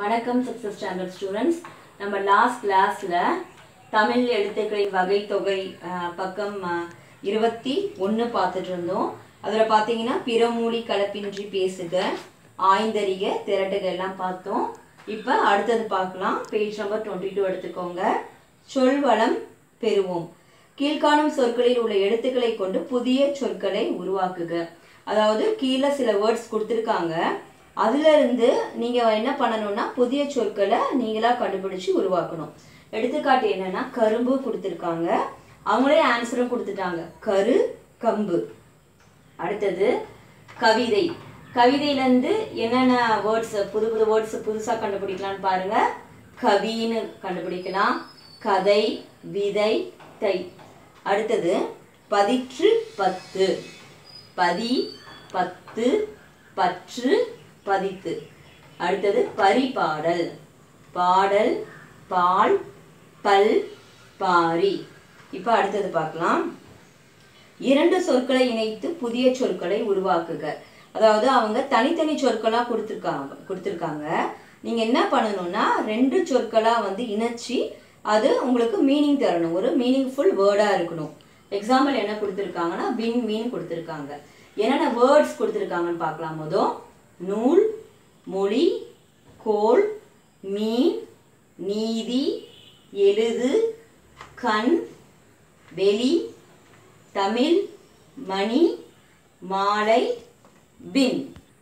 வணக்கம் sixth standard students நம்ம last கிளாஸில் தமிழ் எழுத்துக்களின் வகை தொகை அஹ், பக்கம் இருபத்தி ஒன்று பார்த்துட்டு இருந்தோம் அதில் பார்த்தீங்கன்னா பிறமூலி கலப்பின்றி பேசுக ஆய்ந்தறிக திரட்டுக எல்லாம் பார்த்தோம் இப்போ அடுத்தது பார்க்கலாம் பேஜ் நம்பர் டுவெண்ட்டி டூ எடுத்துக்கோங்க சொல்வளம் பெறுவோம் கீழ்காணும் சொற்களில் உள்ள எழுத்துக்களை கொண்டு புதிய சொற்களை உருவாக்குக அதாவது கீழே சில வேர்ட்ஸ் கொடுத்துருக்காங்க அதுல இருந்து நீங்க என்ன பண்ணணும்னா புதிய சொற்களை நீங்களா கண்டுபிடிச்சு உருவாக்கணும் எடுத்துக்காட்டு என்னன்னா கரும்பு கொடுத்துருக்காங்க அவங்களே ஆன்சரும் கொடுத்துட்டாங்க கரு கம்பு அடுத்தது கவிதை கவிதையில இருந்து என்னென்ன வேர்ட்ஸ் புது புது வேர்ட்ஸ் புதுசா கண்டுபிடிக்கலாம்னு பாருங்க கவின்னு கண்டுபிடிக்கலாம் கதை விதை தை அடுத்தது பதிற்று பத்து பதி பத்து பற்று பதித்து அடுத்தது பரிபாடல் பாடல் பால் பல் பாரி இப்போ அடுத்தது பார்க்கலாம் இரண்டு சொற்களை இணைத்து புதிய சொற்களை உருவாக்குக அதாவது அவங்க தனித்தனி சொற்களா கொடுத்துருக்காங்க கொடுத்துருக்காங்க நீங்க என்ன பண்ணணும்னா ரெண்டு சொற்களா வந்து இணைச்சி அது உங்களுக்கு மீனிங் தரணும் ஒரு மீனிங்ஃபுல் வேர்டா இருக்கணும் எக்ஸாம்பிள் என்ன கொடுத்துருக்காங்கன்னா வின் மீன் கொடுத்துருக்காங்க என்னென்ன வேர்ட்ஸ் கொடுத்துருக்காங்கன்னு பார்க்கலாம் மொதல் நூல் மொழி கோல் மீன் நீதி எழுது கண் வெளி தமிழ் மணி மாலை பின்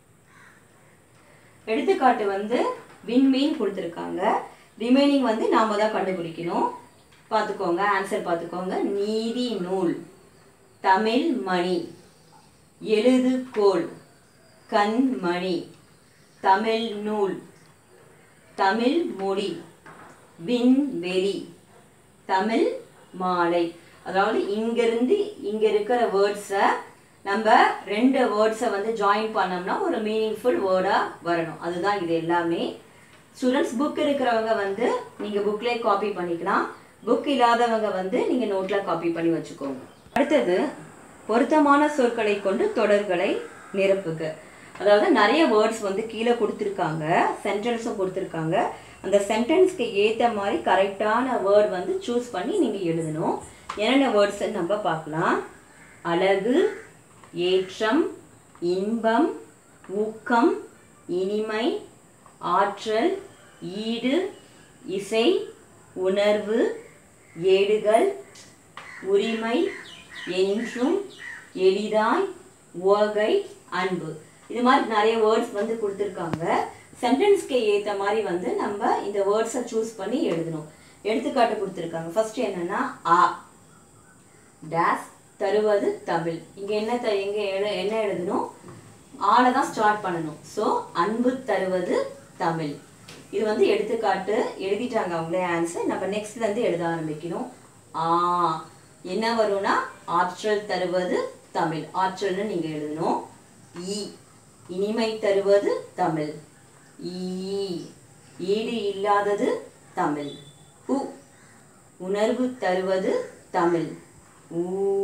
எடுத்துக்காட்டு வந்து விண்மீன் கொடுத்துருக்காங்க ரிமைனிங் வந்து நாம தான் கண்டுபிடிக்கணும் பார்த்துக்கோங்க ஆன்சர் பார்த்துக்கோங்க நீதி நூல் தமிழ் மணி எழுதுகோல் கண்மணி தமிழ் நூல் தமிழ் மொழி விண்வெளி தமிழ் மாலை அதாவது இங்கிருந்து இங்க இருக்கிற வேர்ட்ஸை நம்ம ரெண்டு வேர்ட்ஸை வந்து ஜாயின் பண்ணோம்னா ஒரு மீனிங்ஃபுல் வேர்டா வரணும் அதுதான் இது எல்லாமே ஸ்டூடெண்ட்ஸ் புக் இருக்கிறவங்க வந்து நீங்க புக்லேயே காப்பி பண்ணிக்கலாம் புக் இல்லாதவங்க வந்து நீங்க நோட்ல காப்பி பண்ணி வச்சுக்கோங்க அடுத்தது பொருத்தமான சொற்களை கொண்டு தொடர்களை நிரப்புக அதாவது நிறைய வேர்ட்ஸ் வந்து கீழே கொடுத்துருக்காங்க சென்டென்ஸும் கொடுத்துருக்காங்க அந்த சென்டென்ஸ்க்கு ஏற்ற மாதிரி கரெக்டான வேர்ட் வந்து சூஸ் பண்ணி நீங்கள் எழுதணும் என்னென்ன வேர்ட்ஸ் நம்ம பார்க்கலாம் அழகு ஏற்றம் இன்பம் ஊக்கம் இனிமை ஆற்றல் ஈடு இசை உணர்வு ஏடுகள் உரிமை என்றும் எளிதாய் உவகை அன்பு இது மாதிரி நிறைய வேர்ட்ஸ் வந்து கொடுத்துருக்காங்க சென்டென்ஸ்க்கு ஏற்ற மாதிரி வந்து நம்ம இந்த வேர்ட்ஸை சூஸ் பண்ணி எழுதணும் எடுத்துக்காட்டு கொடுத்துருக்காங்க ஃபர்ஸ்ட் என்னன்னா ஆ டேஸ் தருவது தமிழ் இங்க என்ன த எங்க எழு- என்ன எழுதணும் ஆளை தான் ஸ்டார்ட் பண்ணணும் ஸோ அன்பு தருவது தமிழ் இது வந்து எடுத்துக்காட்டு எழுதிட்டாங்க அவங்களே ஆன்சர் நம்ம நெக்ஸ்ட்ல இருந்து எழுத ஆரம்பிக்கணும் ஆ என்ன வரும்னா ஆற்றல் தருவது தமிழ் ஆற்றல்னு நீங்க எழுதணும் ஈ இனிமை தருவது தமிழ் ஈ ஈடு இல்லாதது தமிழ் உ உணர்வு தருவது தமிழ் ஊ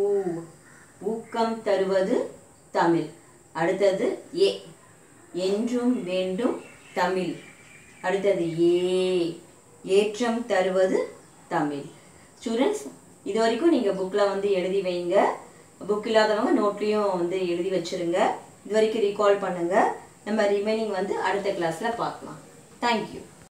ஊக்கம் தருவது தமிழ் அடுத்தது ஏ என்றும் வேண்டும் தமிழ் அடுத்தது ஏ ஏற்றம் தருவது தமிழ் ஸ்டூடெண்ட்ஸ் இது வரைக்கும் நீங்கள் புக்கில் வந்து எழுதி வைங்க புக் இல்லாதவங்க நோட்லேயும் வந்து எழுதி வச்சிருங்க இது வரைக்கும் ரீகால் பண்ணுங்க நம்ம ரிமைனிங் வந்து அடுத்த கிளாஸில் பார்க்கலாம் தேங்க்யூ